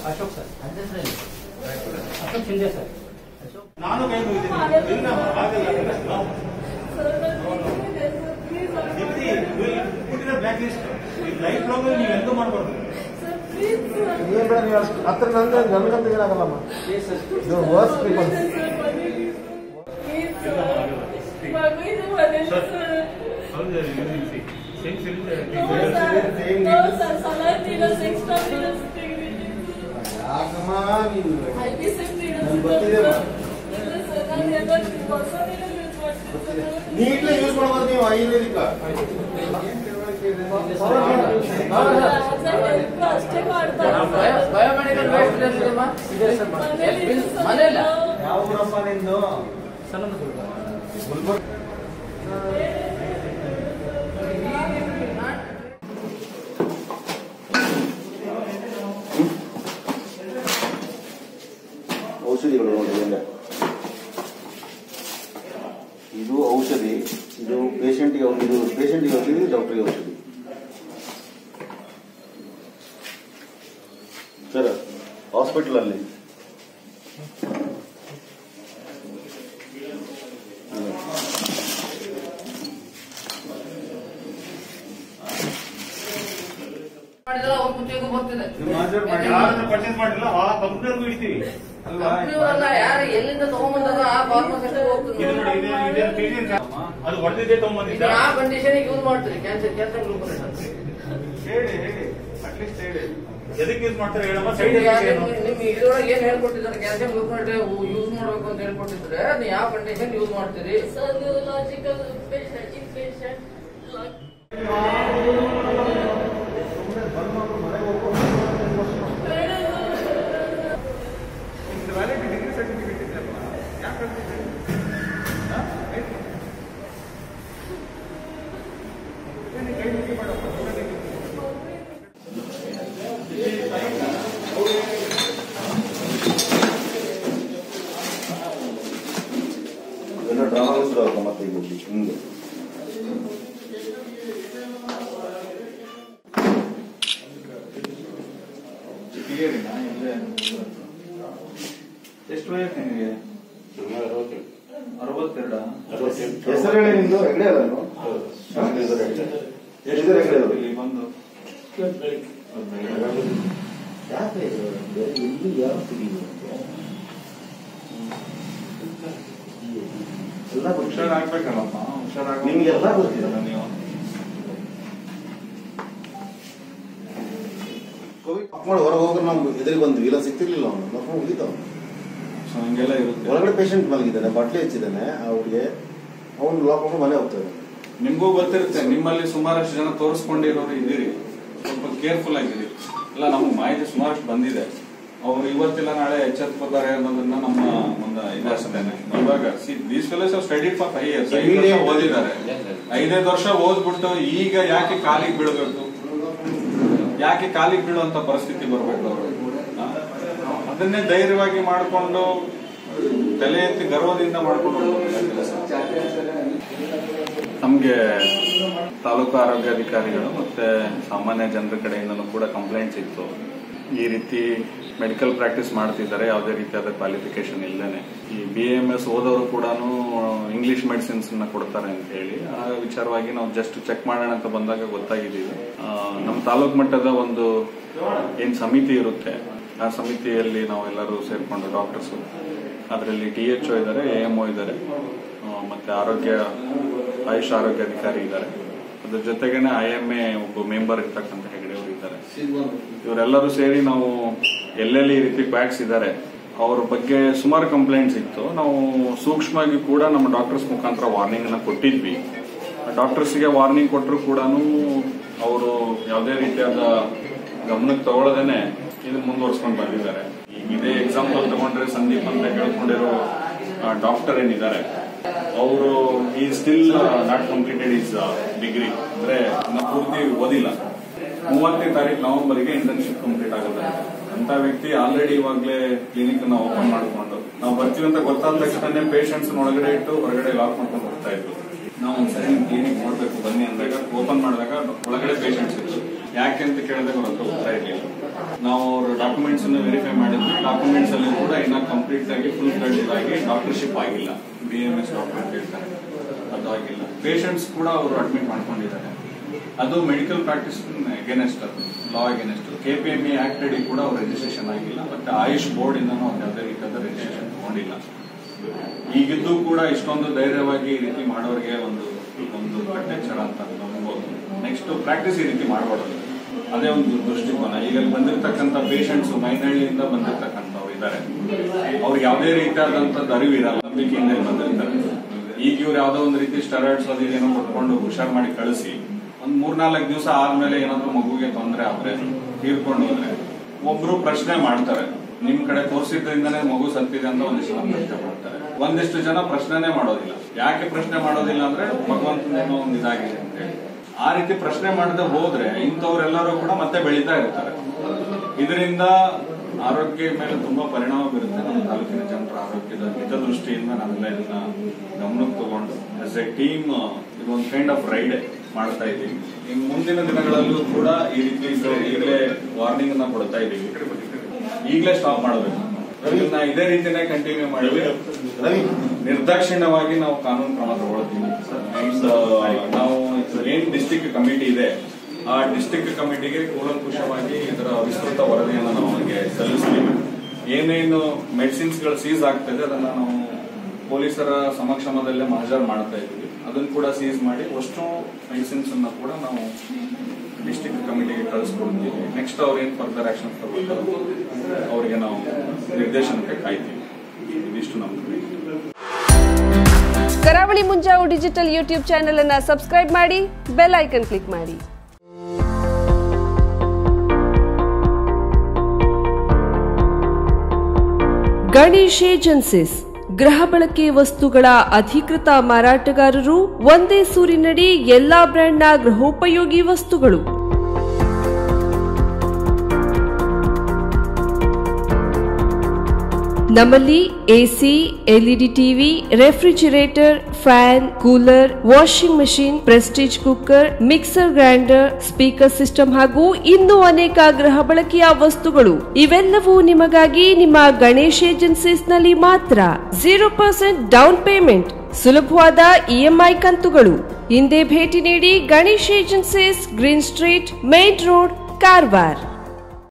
Ashok sir Ashok Shinde sir Ashok ನಾನು ಕೈ ಮುಗಿತೀನಿ ಇಲ್ಲ ಆಗಲ್ಲ ಇಲ್ಲ. ದೀಪ್ತಿ ಪುಟ್ಟಿನ ಬ್ಲ್ಯಾಕ್ ಲಿಸ್ಟ್ ಲೈಫ್ ಲಾಂಗ್ ನೀವು ಎಂದೂ ಮಾಡಬಾರ್ದು ಏನ್ ಬೇಡ ನೀವು ಅಷ್ಟು ಹತ್ರ ನಂತರ ನನ್ಗಂತ ಏನಾಗಲ್ಲಮ್ಮ ಇದು ವರ್ಸ್ ಪೀಪಲ್ ಹೌದು ಸೇಮ್ ಯಾಕಮ್ಮ ನೀನು ನನ್ಗೆ ಗೊತ್ತಿದೆ ನೀಟ್ಲಿ ಯೂಸ್ ಮಾಡ್ಬೋದು ನೀವು ಆಯುರ್ವೇದಿಕ ಬಯೋಮೆಡಿಕಲ್ ವೇಸ್ಟ್ ಎಲ್ಲಿದೆಯಮ್ಮ? ಮನೆಯಲ್ಲ ಯಾವ ಊರಪ್ಪ ನಿಂದು ಸಣ್ಣ ಔಷಧಿಗಳು ನೋಡಿ ಹೆಂಗೆ ಇದು ಔಷಧಿ ಇದು ಪೇಷಂಟ್ಗೆ ಇದು ಪೇಷಂಟ್ಗೆ ಔಷಧಿ ಡಾಕ್ಟರ್ಗೆ ಔಷಧಿ ಸರ್ ಹಾಸ್ಪಿಟಲ್ ಅಲ್ಲಿ ಮಾಡಿದ್ರೆ ಅವ್ರ ಕುತ್ತಿಗೆಗೂ ಬರ್ತಿದೆ ಯಾರನ್ನ ಪರ್ಚೇಸ್ ಮಾಡಿಲ್ಲ ಆ ಕಂಪ್ನಿಯವ್ರಿಗೂ ಇಡ್ತೀವಿ ಕಂಪ್ನಿಯವರೆಲ್ಲ ಯಾರು ಎಲ್ಲಿಂದ ತಗೊಂಡ್ಬಂದಾರ ಆ ಫಾರ್ಮಸಿಸ್ಟ್ ಇದು ನೋಡಿ ಇದೆ ಇದೆ ಪೇಷಂಟ್ ಅದು ಹೊಡೆದಿದ್ದೆ ತಗೊಂಬಂದಿದ್ದ ಆ ಕಂಡೀಷನ್ ಯೂಸ್ ಮಾಡ್ತೀರಿ ಕ್ಯಾನ್ಸರ್ ಕ್ಯಾನ್ಸರ್ ಗ್ಲೂಕೋಸ್ ಹೇಳಿ ಹೇಳಿ ಅಟ್ಲೀಸ್ಟ್ ಹೇಳಿ ಎದಕ್ಕೆ ಯೂಸ್ ಮಾಡ್ತಾರೆ ಹೇಳಮ್ಮ ಸೈಡ್ ಎಫೆಕ್ಟ್ ಏನು ನಿಮ್ ಇದ್ರೊಳಗೆ ಏನ್ ಹೇಳ್ಕೊಟ್ಟಿದ್ದಾರೆ ಕ್ಯಾಲ್ಸಿಯಂ ಗ್ಲೂಕೋನೇಟ್ ಯೂಸ್ ಮಾಡ್ಬೇಕು ಅಂತ ಹೇಳ್ಕೊಟ್ಟಿದ್ರೆ ನೀವು ಯಾವ ಕಂಡೀಷನ್ ಯೂಸ್ ಮಾಡ್ತೀರಿ Surgical patient, inpatient, like ಎಲ್ಲ ಡ್ರಾಮಾ ಶುರು ಆಗುತ್ತೆ ಮತ್ತೆ ಈಗ ಇಲ್ಲಿ ಹಿಂಗೆ ಎಷ್ಟು ವಯಸ್ಸು ನಿಮಗೆ ಅರವತ್ತೆರಡ ಹೆಸರು ಹೇಳಿ ನಿಮ್ದು ಹೆಗ್ಡೆ ಅಲ್ಲ ನೀವು? ಹಾ, ಹೆಸರು ಹೆಗ್ಡೆ. ಎಷ್ಟು ಹೆಗ್ಡೆ ಅದು? ಇಲ್ಲಿ ಬಂದು ಯಾಕೆ ಇದು? ಎಲ್ಲಿ ಯಾವ ಸಿಗಿ ಎಲ್ಲ ಗೊತ್ತಿದೆ. ಹುಷಾರಾಗ್ಬೇಕಲ್ಲಪ್ಪ ಹುಷಾರಾಗ ನಿಮ್ಗೆಲ್ಲ ಗೊತ್ತಿದೆ. ನೀವು ಕೋವಿಡ್ ಪಾಕ್ ಮಾಡಿ ಹೊರಗೆ ಹೋದ್ರೆ ನಾವು ಎದುರಿಗೆ ಬಂದ್ವಿ ಇಲ್ಲ ಸಿಗ್ತಿರ್ಲಿಲ್ಲ ಅವನು ಮತ್ತೆ ಮುಗಿತಾವ ಸೊ ಹಂಗೆಲ್ಲ ಇರುತ್ತೆ ಒಳಗಡೆ ಪೇಷಂಟ್ ಮಲಗಿದ್ದಾನೆ ಬಟ್ಲೆ ಹಚ್ಚಿದ್ದಾನೆ ಅವ್ರಿಗೆ ಅವನು ಲಾಕ್ ಹಾಕೊಂಡು ಮನೆ ಹೋಗ್ತಾನೆ ನಿಮ್ಗೂ ಗೊತ್ತಿರುತ್ತೆ ನಿಮ್ಮಲ್ಲಿ ಸುಮಾರಷ್ಟು ಜನ ತೋರಿಸ್ಕೊಂಡಿರೋರು ಇದ್ದೀರಿ ಸ್ವಲ್ಪ ಕೇರ್ಫುಲ್ ಆಗಿರಿ ಇಲ್ಲ ನಮ್ಗೆ ಮಾಹಿತಿ ಸುಮಾರಷ್ಟು ಬಂದಿದೆ ಅವ್ರು ಇವತ್ತಿಲ್ಲ ನಾಳೆ ಎಚ್ಚೆತ್ಕೋತಾರೆ ಅನ್ನೋದನ್ನ ನಮ್ಮ ಒಂದು ಇದಾಗ್ತದೇನೆ ಇವಾಗ see these fellows study for five years ಐದು ವರ್ಷ ಓದಿದ್ದಾರೆ ಐದೈದು ವರ್ಷ ಓದ್ಬಿಟ್ಟು ಈಗ ಯಾಕೆ ಕಾಲಿಗೆ ಬೀಳಬೇಕು ಯಾಕೆ ಕಾಲಿಗೆ ಬೀಳುವಂತ ಪರಿಸ್ಥಿತಿ ಬರ್ಬೇಕು ಅವರು ಅದನ್ನೇ ಧೈರ್ಯವಾಗಿ ಮಾಡಿಕೊಂಡು ತಲೆ ಎತ್ತಿ ಗರ್ವದಿಂದ ಮಾಡ್ಕೊಂಡು ಹೋಗ್ಬೇಕು ಕೆಲಸ ನಮಗೆ ತಾಲೂಕು ಆರೋಗ್ಯಾಧಿಕಾರಿಗಳು ಮತ್ತೆ ಸಾಮಾನ್ಯ ಜನರ ಕಡೆಯಿಂದನೂ ಕೂಡ ಕಂಪ್ಲೇಂಟ್ಸ್ ಇತ್ತು ಈ ರೀತಿ ಮೆಡಿಕಲ್ ಪ್ರಾಕ್ಟೀಸ್ ಮಾಡ್ತಿದ್ದಾರೆ ಯಾವುದೇ ರೀತಿಯಾದ ಕ್ವಾಲಿಫಿಕೇಶನ್ ಇಲ್ಲದೇನೆ ಈ ಬಿ ಎಂ ಎಸ್ ಓದೋರು ಕೂಡ ಇಂಗ್ಲಿಷ್ ಮೆಡಿಸಿನ್ಸ್ ನ ಕೊಡ್ತಾರೆ ಅಂತ ಹೇಳಿ ಆ ವಿಚಾರವಾಗಿ ನಾವು ಜಸ್ಟ್ ಚೆಕ್ ಮಾಡೋಣ ಅಂತ ಬಂದಾಗ ಗೊತ್ತಾಗಿದ್ದೀವಿ ಆ, ನಮ್ಮ ತಾಲೂಕು ಮಟ್ಟದ ಒಂದು ಏನ್ ಸಮಿತಿ ಇರುತ್ತೆ ಆ ಸಮಿತಿಯಲ್ಲಿ ನಾವು ಎಲ್ಲರೂ ಸೇರ್ಕೊಂಡು ಡಾಕ್ಟರ್ಸ್ ಅದರಲ್ಲಿ ಟಿ ಎಚ್ ಒ ಇದ್ದಾರೆ ಎ ಎಂ ಒ ಇದ್ದಾರೆ ಆ, ಮತ್ತೆ ಆರೋಗ್ಯ ಆಯುಷ್ ಆರೋಗ್ಯಾಧಿಕಾರಿ ಇದ್ದಾರೆ ಅದ್ರ ಜೊತೆಗೇನೆ ಐ ಎಂ ಎ ಒಬ್ಬ ಮೆಂಬರ್ ಇರ್ತಕ್ಕಂಥ ಹೆಗಡೆ ಅವರು ಇದ್ದಾರೆ ಇವರೆಲ್ಲರೂ ಸೇರಿ ನಾವು ಎಲ್ಲೆಲ್ಲಿ ಈ ರೀತಿ ಪ್ಯಾಕ್ಸ್ ಇದ್ದಾರೆ ಅವ್ರ ಬಗ್ಗೆ ಸುಮಾರು ಕಂಪ್ಲೇಂಟ್ಸ್ ಇತ್ತು ನಾವು ಸೂಕ್ಷ್ಮವಾಗಿ ಕೂಡ ನಮ್ಮ ಡಾಕ್ಟರ್ಸ್ ಮುಖಾಂತರ ವಾರ್ನಿಂಗ್ ಅನ್ನ ಕೊಟ್ಟಿದ್ವಿ ಡಾಕ್ಟರ್ಸ್ಗೆ ವಾರ್ನಿಂಗ್ ಕೊಟ್ಟರು ಕೂಡ ಅವರು ಯಾವುದೇ ರೀತಿಯಾದ ಗಮನಕ್ಕೆ ತಗೊಳ್ಳದೇನೆ ಇದು ಮುಂದುವರ್ಸ್ಕೊಂಡು ಬಂದಿದ್ದಾರೆ ಈಗ ಇದೇ ಎಕ್ಸಾಂಪಲ್ ತಗೊಂಡ್ರೆ ಸಂದೀಪ್ ಅಂತ ಹೇಳ್ಕೊಂಡಿರೋ ಡಾಕ್ಟರ್ ಏನಿದ್ದಾರೆ ಅವರು ಈ still not completed is degree ಅಂದ್ರೆ ಇನ್ನ ಪೂರ್ತಿ ಓದಿಲ್ಲ ಮೂವತ್ತನೇ ತಾರೀಕು ನವೆಂಬರ್ಗೆ ಇಂಟರ್ನ್ಶಿಪ್ ಕಂಪ್ಲೀಟ್ ಆಗುತ್ತೆ ಅಂತ ವ್ಯಕ್ತಿ ಆಲ್ರೆಡಿ ಇವಾಗಲೇ ಕ್ಲಿನಿಕ್ ನ ಓಪನ್ ಮಾಡಿಕೊಂಡು ನಾವು ಬರ್ತೀವಿ ಅಂತ ಗೊತ್ತಾದ ತಕ್ಷಣ ಪೇಷಂಟ್ಸ್ ಒಳಗಡೆ ಇಟ್ಟು ಹೊರಗಡೆ ಲಾಕ್ ಮಾಡ್ಕೊಂಡು ಹೋಗ್ತಾ ಇದ್ರು ನಾವು ಒಂದ್ಸರಿ ಕ್ಲಿನಿಕ್ ನೋಡ್ಬೇಕು ಬನ್ನಿ ಅಂದಾಗ ಓಪನ್ ಮಾಡಿದಾಗ ಒಳಗಡೆ ಪೇಷಂಟ್ಸ್ ಇತ್ತು ಯಾಕೆ ಅಂತ ಕೇಳಿದಾಗ ಅವ್ರ ಹತ್ರ ಉತ್ತರ ಇರಲಿಲ್ಲ ನಾವು ಅವ್ರ ಡಾಕ್ಯುಮೆಂಟ್ಸ್ ಅನ್ನು ವೆರಿಫೈ ಮಾಡಿದ್ವಿ ಡಾಕ್ಯುಮೆಂಟ್ಸ್ ಅಲ್ಲಿ ಕೂಡ ಇನ್ನ ಕಂಪ್ಲೀಟ್ ಆಗಿ ಫುಲ್ ಫ್ಲೆಡ್ಜ್ ಆಗಿ ಡಾಕ್ಟರ್ಶಿಪ್ ಆಗಿಲ್ಲ ಬಿ ಎಂ ಎಸ್ ಡಾಕ್ಟರ್ ಅಂತ ಹೇಳ್ತಾರೆ ಅದು ಆಗಿಲ್ಲ ಪೇಷಂಟ್ಸ್ ಕೂಡ ಅವರು ಅಡ್ಮಿಟ್ ಮಾಡ್ಕೊಂಡಿದ್ದಾರೆ ಅದು ಮೆಡಿಕಲ್ ಪ್ರಾಕ್ಟೀಸ್ ಅಗೇನೆಸ್ಟ್ ಅದು law against K P M E act ಅಡಿ ಕೂಡ ಅವ್ರ ರಿಜಿಸ್ಟ್ರೇಷನ್ ಆಗಿಲ್ಲ ಮತ್ತೆ ಆಯುಷ್ ಬೋರ್ಡ್ ಇಂದನೂ ಅವ್ರು ಯಾವುದೇ ರೀತಿಯಾದ ರಿಜಿಸ್ಟ್ರೇಷನ್ ತಗೊಂಡಿಲ್ಲ ಈಗಿದ್ದು ಕೂಡ ಇಷ್ಟೊಂದು ಧೈರ್ಯವಾಗಿ ಈ ರೀತಿ ಮಾಡೋರಿಗೆ ಒಂದು ಒಂದು ಕಟ್ಟೆಚ್ಚರ ಅಂತ ನಂಬೋದು ನೆಕ್ಸ್ಟ್ ಪ್ರಾಕ್ಟೀಸ್ ಈ ರೀತಿ ಮಾಡಬಾರ್ದು ಅದೇ ಒಂದು ದೃಷ್ಟಿಕೋನ ಈಗ ಅಲ್ಲಿ ಬಂದಿರತಕ್ಕಂತ ಪೇಷಂಟ್ಸ್ ಮೈನಹಳ್ಳಿಯಿಂದ ಬಂದಿರತಕ್ಕಂಥವ್ರು ಇದ್ದಾರೆ ಅವ್ರಿಗೆ ಯಾವುದೇ ರೀತಿಯಾದಂತದ್ದು ಅರಿವು ಇರಲ್ಲ ನಂಬಿಕೆಯಿಂದ ಇಲ್ಲಿ ಬಂದಿರ್ತಾರೆ ಈಗ ಇವ್ರು ಯಾವ್ದೋ ಒಂದು ರೀತಿ ಸ್ಟೆರಾಯ್ಡ್ಸ್ ಅದು ಏನೋ ಕೊಟ್ಕೊಂಡು ಹುಷಾರ್ ಮಾಡಿ ಕಳಿಸಿ ಒಂದ್ ಮೂರ್ನಾಲ್ಕು ದಿವಸ ಆದ್ಮೇಲೆ ಏನಾದ್ರು ಮಗುಗೆ ತೊಂದರೆ ಆದ್ರೆ ತೀರ್ಕೊಂಡು ಹೋದ್ರೆ ಒಬ್ರು ಪ್ರಶ್ನೆ ಮಾಡ್ತಾರೆ ನಿಮ್ ಕಡೆ ತೋರಿಸಿದ್ರಿಂದನೇ ಮಗು ಸತ್ತಿದೆ ಅಂತ ಒಂದಿಷ್ಟು ಜನ ಪ್ರಶ್ನೆ ಮಾಡ್ತಾರೆ ಒಂದಿಷ್ಟು ಜನ ಪ್ರಶ್ನೆನೇ ಮಾಡೋದಿಲ್ಲ ಯಾಕೆ ಪ್ರಶ್ನೆ ಮಾಡೋದಿಲ್ಲ ಅಂದ್ರೆ ಭಗವಂತನೇನೋ ಒಂದು ಇದಾಗಿದೆ ಅಂತ ಹೇಳಿ ಆ ರೀತಿ ಪ್ರಶ್ನೆ ಮಾಡದೆ ಹೋದ್ರೆ ಇಂಥವ್ರೆಲ್ಲರೂ ಕೂಡ ಮತ್ತೆ ಬೆಳೀತಾ ಇರ್ತಾರೆ ಇದರಿಂದ ಆರೋಗ್ಯ ಮೇಲೆ ತುಂಬಾ ಪರಿಣಾಮ ಬೀರುತ್ತೆ ನಮ್ಮ ತಾಲೂಕಿನ ಜನರ ಆರೋಗ್ಯದ ಹಿತದೃಷ್ಟಿಯಿಂದ ನಾವೆಲ್ಲ ಇದನ್ನ ಗಮನಕ್ಕೆ ತಗೊಂಡು ಆಸ್ ಎ ಟೀಮ್ ಇದು ಒಂದು ಕೈಂಡ್ ಆಫ್ ರೈಡ್ ಮಾಡ್ತಾ ಇದ್ದೀವಿ ಇನ್ನು ಮುಂದಿನ ದಿನಗಳಲ್ಲೂ ಕೂಡ ಈ ರೀತಿ ಈಗಲೇ ವಾರ್ನಿಂಗ್ ಅನ್ನ ಕೊಡ್ತಾ ಇದ್ದೀವಿ ಈಗಲೇ ಸ್ಟಾಪ್ ಮಾಡಬೇಕು ಇದನ್ನ ಇದೇ ರೀತಿನೇ ಕಂಟಿನ್ಯೂ ಮಾಡಿದ್ರೆ ರವಿ ನಿರ್ದಾಕ್ಷಿಣ್ಯವಾಗಿ ನಾವು ಕಾನೂನು ಕ್ರಮ ತಗೊಳ್ತೀವಿ And, ನಾವು ಏನ್ ಡಿಸ್ಟಿಕ್ ಕಮಿಟಿ ಇದೆ ಆ ಡಿಸ್ಟಿಕ್ ಕಮಿಟಿಗೆ ಕೂಲಂಕುಷವಾಗಿ ಇದರ ವಿಸ್ತೃತ ವರದಿಯನ್ನು ನಾವು ಅವರಿಗೆ ಸಲ್ಲಿಸ್ತೀವಿ ಏನೇನು ಮೆಡಿಸಿನ್ಸ್ ಗಳು ಸೀಸ್ ಆಗ್ತದೆ ಅದನ್ನ ನಾವು ಪೊಲೀಸರ ಸಮಕ್ಷಮದಲ್ಲೇ ಮಹಜರ್ ಮಾಡ್ತಾ ಇದ್ದೀವಿ ಅದನ್ನು ಕೂಡ ಸೀಸ್ ಮಾಡಿ ಅಷ್ಟು ಮೆಡಿಸಿನ್ಸ್ ಅನ್ನ ಕೂಡ ನಾವು ಡಿಸ್ಟಿಕ್ ಕಮಿಟಿಗೆ ಕಳಿಸ್ಕೊಡ್ತೀವಿ ನೆಕ್ಸ್ಟ್ ಅವ್ರು ಏನ್ ಫರ್ದರ್ ಆಕ್ಷನ್ ತಗೊಳ್ತಾರೆ ಅವರಿಗೆ ನಾವು ನಿರ್ದೇಶನಕ್ಕೆ ಕಾಯ್ತೀವಿ ಇದಿಷ್ಟು ನಮ್ಮ ಕಡೆ. Karavali Munjavu digital YouTube channel ಅನ್ನ ಸಬ್ಸ್ಕ್ರೈಬ್ ಮಾಡಿ ಬೆಲ್ ಐಕನ್ ಕ್ಲಿಕ್ ಮಾಡಿ ಗಣೇಶ್ ಏಜೆನ್ಸಿಸ್ ಗೃಹ ಬಳಕೆ ವಸ್ತುಗಳ ಅಧಿಕೃತ ಮಾರಾಟಗಾರರು ಒಂದೇ ಸೂರಿನಡಿ ಎಲ್ಲಾ ಬ್ರ್ಯಾಂಡ್ನ ಗೃಹೋಪಯೋಗಿ ವಸ್ತುಗಳು ನಮ್ಮಲ್ಲಿ AC LED TV refrigerator fan cooler washing machine Prestige cooker mixer grinder speaker system ಹಾಗೂ ಇನ್ನೂ ಅನೇಕ ಗೃಹ ಬಳಕೆಯ ವಸ್ತುಗಳು ಇವೆಲ್ಲವೂ ನಿಮಗಾಗಿ ನಿಮ್ಮ ಗಣೇಶ್ ಏಜೆನ್ಸೀಸ್ ನಲ್ಲಿ ಮಾತ್ರ ಜೀರೋ ಪರ್ಸೆಂಟ್ ಡೌನ್ ಪೇಮೆಂಟ್ ಸುಲಭವಾದ ಇಎಂಐ ಕಂತುಗಳು ಹಿಂದೆ ಭೇಟಿ ನೀಡಿ Ganesh agencies green street main road Karwar